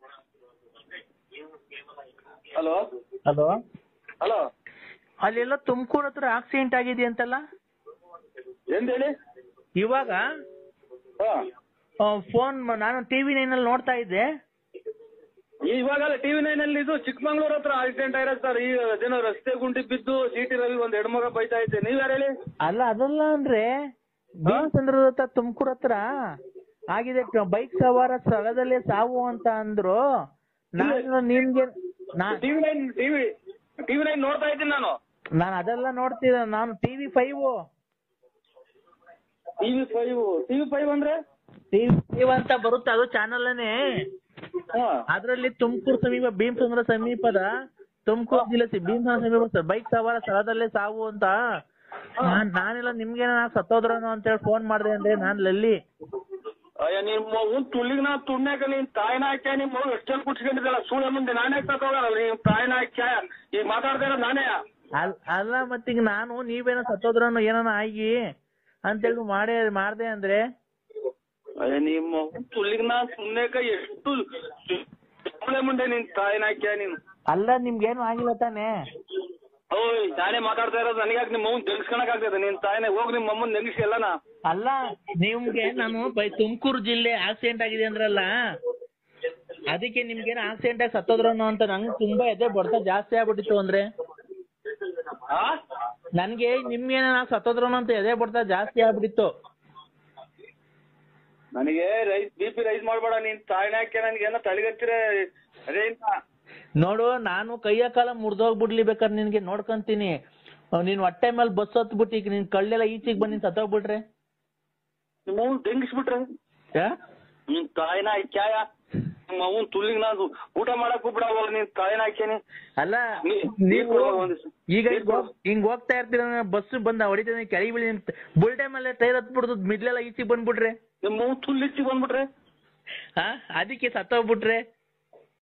Hello hello hello ಅಲ್ಲೆಲ್ಲ ತುಮಕೂರು ಹತ್ರ accident ಆಗಿದೆ ಅಂತಲ್ಲ ಎಂತ ಹೇಳಿ ಇವಾಗ ಹಾ ಫೋನ್ ನಾನು ಟಿವಿ ನೈನಲ್ಲಿ ನೋಡ್ತಾ ಇದ್ದೆ ಇವಾಗಲ್ಲ ಟಿವಿ ನೈನ್ ಅಲ್ಲಿ ಇದು ಚಿಕ್ಕಮಂಗ್ಳೂರ್ ಹತ್ರ ಆಕ್ಸಿಡೆಂಟ್ ಆಗಿರೋದು ಸರ್ ಈ ಅದೇನೋ ರಸ್ತೆ ಗುಂಡಿ ಬಿದ್ದು ಸಿಟಿ ರವಿ ಒಂದ್ ಹೆಣ್ಮಗ ಬೈತಾ ಇದ್ದೆ ನೀವ್ ಯಾರು ಹೇಳಿ ಅಲ್ಲ ಅದಲ್ಲ ಅಂದ್ರೆ ಭೀಮಚಂದ್ರದ ಹತ್ರ ತುಮಕೂರು ಹತ್ರ ಆಗಿದೆ ಬೈಕ್ ಸವಾರ ಸ್ಥಳದಲ್ಲೇ ಸಾವು ಅಂತ ಅಂದ್ರು ನಾನು ನಿಮ್ಗೆ ನಾ TV nine TV TV nine ನೋಡ್ತಾ ಇದ್ದೀನಿ ನಾನು ನಾನು ಅದೆಲ್ಲ ನೋಡ್ತಿದ್ದೆ ನಾನು TV five TV five TV five ಅಂದ್ರೆ ಟಿವಿ ಫೈವ್ ಅಂತ ಬರುತ್ತೆ ಅದು ಚಾನಲ್ನೇ ಹಾ ಅದರಲ್ಲಿ ತುಮಕೂರು ಸಮೀಪ ಭೀಮಚಂದ್ರ ಸಮೀಪದ ತುಮಕೂರು ಜಿಲ್ಲೆ ಸಿ- ಭೀಮಚಂದ್ರ ಸಮೀಪ ಬೈಕ್ ಸವಾರ ಸ್ಥಳದಲ್ಲೇ ಸಾವು ಅಂತ ನಾನ್ ನಾನೆಲ್ಲ ನಿಮ್ಗೆ ಸತ್ತೋದ್ರನು ಅಂತ ಹೇಳಿ ಫೋನ್ ಮಾಡ್ದೆ ಅಂದ್ರೆ ನಾನ್ ಲಲ್ಲಿ ಅಯ್ಯ ನಿಮ್ ಮಗನ್ ತುಳಿಗ್ ನಾ ತುಣ್ಯಾಕ ನಿನ್ ತಾಯಿನ ಹಾಕ್ಯ ನಿಮ್ ಮಗು ಎಷ್ಟೆಲ್ಲ ಕುಟ್ಸ್ಕೊಂಡಿದ್ದಲ್ಲ ಸುಳ್ಳೆ ಮುಂದೆ ನಾನೇ ತಗೋಗಲ್ಲ ನಿಮ್ ತಾಯಿನ ಹಾಕ್ಯ ಈಗ ಮಾತಾಡ್ತಾ ಇರೋದು ನಾನೇ ಅಲ್ ಅಲ್ಲ ಮತ್ತೀಗ ನಾನು ನೀವೇನೋ ಸತ್ತೋದ್ರನು ಏನಾನ ಆಗಿ ಅಂತೇಳಿ ಮಾಡೇ ಮಾಡ್ದೆ ಅಂದ್ರೆ ಅಯ್ಯ ನಿಮ್ ಮಗನ್ ತುಳಿಗ್ ನಾ ಸುಮ್ನೆಕ ಎಷ್ಟು ಸುಳ್ಳೆ ಮುಂದೆ ನಿನ್ ತಾಯಿನ ಹಾಕ್ಯ ನೀನು ಅಲ್ಲ ನಿಮ್ಗೇನು ಆಗಿಲ್ಲ ತಾನೇ ಓಯ್ ನಾನೇ ಮಾತಾಡ್ತಾ ಇರೋದು ನನಗ್ಯಾಕೆ ನಿಮ್ಮ ಮಗನ್ ತೆಗಿಸ್ಕೊಳಕ್ ಆಗ್ತದೆ ನಿನ್ ತಾಯಿನೇ ಹೋಗ್ ನಿಮ್ಮ ಅಮ್ಮನ್ ನೆಗಿಸಿ ಎಲ್ಲನ ಅಲ್ಲ ನಿಮ್ಗೆ ನಾನು ಬೈ ತುಮಕೂರು ಜಿಲ್ಲೆ ಆಕ್ಸಿಡೆಂಟ್ ಆಗಿದೆ ಅಂದ್ರಲ್ಲ ಅದಕ್ಕೆ ನಿಮ್ಗೇನು ಆಕ್ಸಿಡೆಂಟ್ ಆಗಿ ಸತ್ತೋದ್ರನು ಅಂತ ನಂಗೆ ತುಂಬಾ ಎದೆ ಬಡ್ತ ಜಾಸ್ತಿ ಆಗ್ಬಿಟ್ಟಿತ್ತು ಅಂದ್ರೆ ಆ ನನ್ಗೆ ನಿಮ್ಗೇನ ಸತ್ತೋದ್ರನು ಅಂತ ಎದೆ ಬಡ್ತ ಜಾಸ್ತಿ ಆಗ್ಬಿಟ್ಟಿತ್ತು ನನಗೆ ರೈಸ್ ಬಿ ಪಿ ರೈಸ್ ಮಾಡ್ಬೇಡ ನಿನ್ ತಾಯಿನ ಹಾಕ್ಯ ನನ್ಗೆ ಏನೋ ತಲೆಗತ್ತಿರ ಅದೇ ಇಂತ ನೋಡು ನಾನು ಕೈಯ ಕಾಲ ಮುರ್ದೋಗ್ಬಿಡ್ಲಿ ಬೇಕಾದ್ರೆ ನಿನ್ಗೆ ನೋಡ್ಕೊಂತೀನಿ ಅಹ್ ನೀನ್ ಹೊಟ್ಟೆ ಮೇಲೆ ಬಸ್ ಹತ್ಬಿಟ್ಟು ಈಗ ನಿನ್ ಕಳ್ಳೆಲ್ಲ ಈಚೆಗೆ ಬಂದು ನೀನ್ ಸತ್ತೋಗ್ಬಿಟ್ರೆ ನಿಮ್ಮ ಅವ್ನ್ ತೆಂಗಿಸ್ಬಿಟ್ರೆ ಯಾ? ನಿನ್ ತಾಯಿನ ಹಾಕ್ಯಾಯ ನಿಮ್ಮ ಅವ್ನ್ ತುಲ್ಲಿಗ್ ನಾನು ಊಟ ಮಾಡಕ್ ಬಿಡವಲ್ಲ ನಿನ್ ತಾಯಿನ ಹಾಕ್ಯಾನಿ ಅಲ್ಲ ನೀ- ನೀವು ನೀರ್ ಕೊಡು ಒಂದಿವ್ಸ. ಈಗ ನೀರ್ ಹಿಂಗ್ ಕೊಡು. ಹೋಗ್- ಹಿಂಗ್ ಹೋಗ್ತಾ ಇರ್ತೀರ ಬಸ್ ಬಂದ ಹೊಡಿತಾನೆ ಕೆಳಗೆ ಬೀಳಿ ಬುಲ್ಟೆ ಮೇಲೆ ಟೈರ್ ಹತ್ಬಿಡ್ದು ಮಿಡ್ಲೆಲ್ಲ ಈಚೆಗೆ ಬಂದ್ಬಿಟ್ರೆ ನಿಮ್ಮ ಅವ್ನ್ ತುಲ್ಲಿಚ್ಚಿ ಬಂದ್ಬಿಟ್ರೆ ಹಾ ಅದಕ್ಕೆ ಸತ್ತೋಗ್ಬಿಟ್ರೆ